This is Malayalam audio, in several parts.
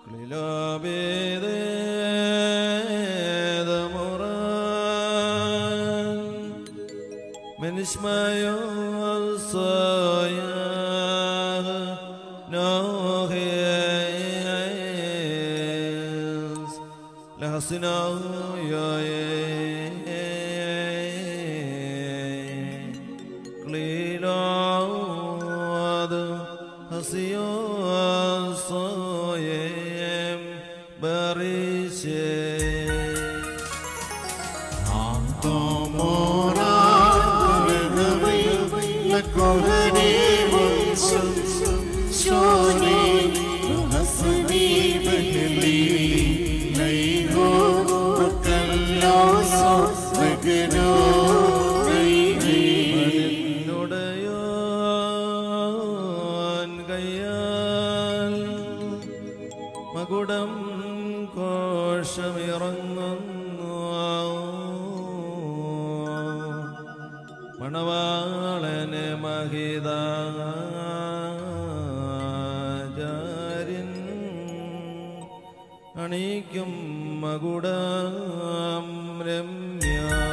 നുടയോൻ കയ്യാൽ മകുടം കോശമിറങ്ങുന്നു മണവാളന് മഹിതാചാര്യൻ അണിക്കും മകുടം രമ്യ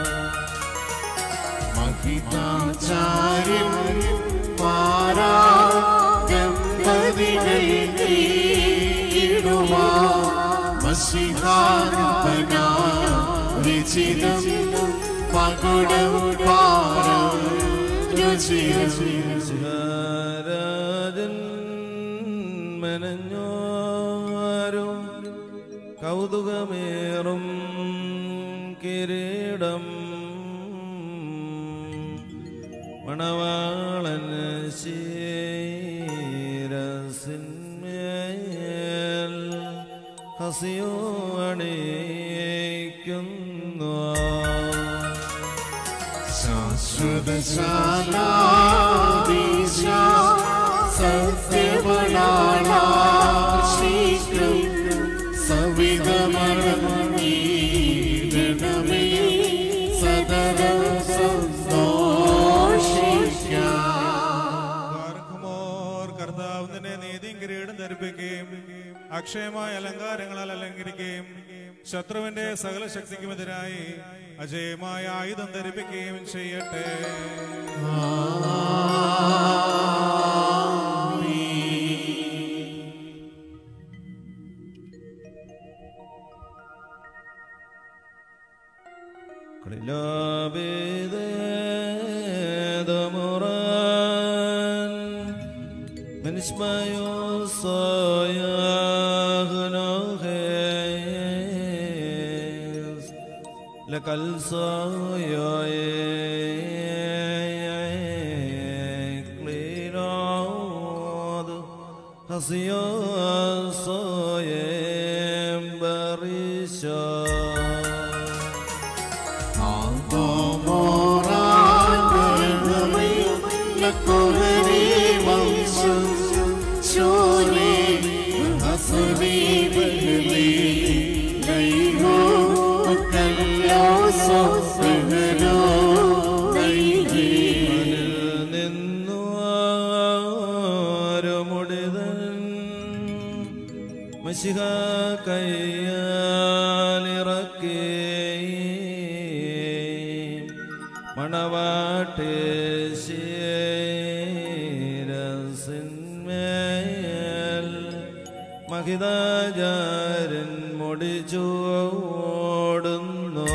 മഹിതാചാര്യൻ മാറാ ദമ്പതികൾ ഇടുവാ മഷിഹാരൂപനാ വിചിതം പകുടം പാരം രുചിരം ശിവരാജൻ മെനഞ്ഞോരും കൗതുകമേറും കിരീടം മണവാളൻ ശീരസിന്മേൽ ഹസിയോ അണിയിക്കുന്നു ശാശ്വതശാലാദീശ സത്യമണാളാ ശീഘ്രം സവിധമണമേ സദര സന്തോഷിക്കാം പാർക്കുമോർ കർത്താവ് നിന്നെ നീതിയും കിരീടം ധരിപ്പിക്കുകയും അക്ഷയമായ അലങ്കാരങ്ങളാൽ അലങ്കരിക്കുകയും ശത്രുവിന്റെ സകല ശക്തിക്കുമെതിരായി അജയമായ ആയുധം ധരിപ്പിക്കുകയും ചെയ്യട്ടെ Klabededomoran Menishmayo soyagnohes Lakal soyoy Hasiyo soyem barisha നിന്നു ആരുമുടിതൻ മഷിഹ കയ്യാലിറക്കി മണവാട്ട് ശീരസിന്മേൽ മഹിതാചാരൻ മുടിച്ചോടുന്നു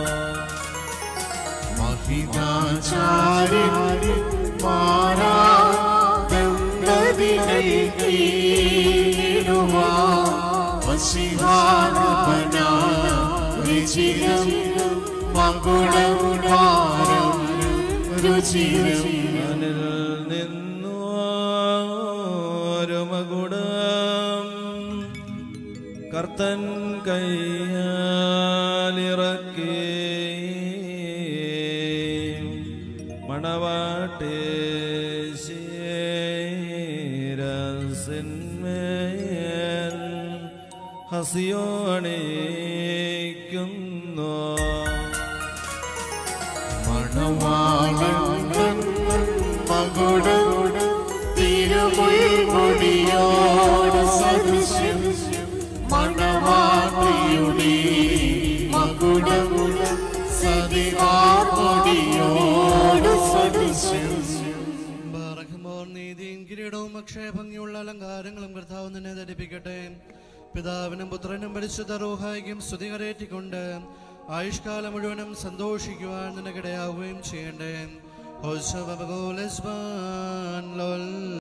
രുചിരം അനിൽ നിന്നു ഒരു മകുടം കർത്തൻ കയ്യാലിറക്കി മണവാട്ടേ ശീരസിന്മേൽ ഹസിയോ അണിയിക്കുന്നു മണവാളൻ മകുടം തിരുമുൾമുടിയോട് സദൃശ്യം അക്ഷയഭംഗിയുള്ള അലങ്കാരങ്ങളും കർത്താവ് നിന്നെ ധരിപ്പിക്കട്ടെ പിതാവിനും പുത്രനും പരിശുദ്ധ റൂഹായിക്കും സ്തുതി കരേറ്റിക്കൊണ്ട് ആയുഷ്കാലം മുഴുവനും സന്തോഷിക്കുവാൻ നിനക്കിടയാവുകയും ചെയ്യണ്ടേ ഹോശ ബബഗോലസ്ബാൻ ലോൽ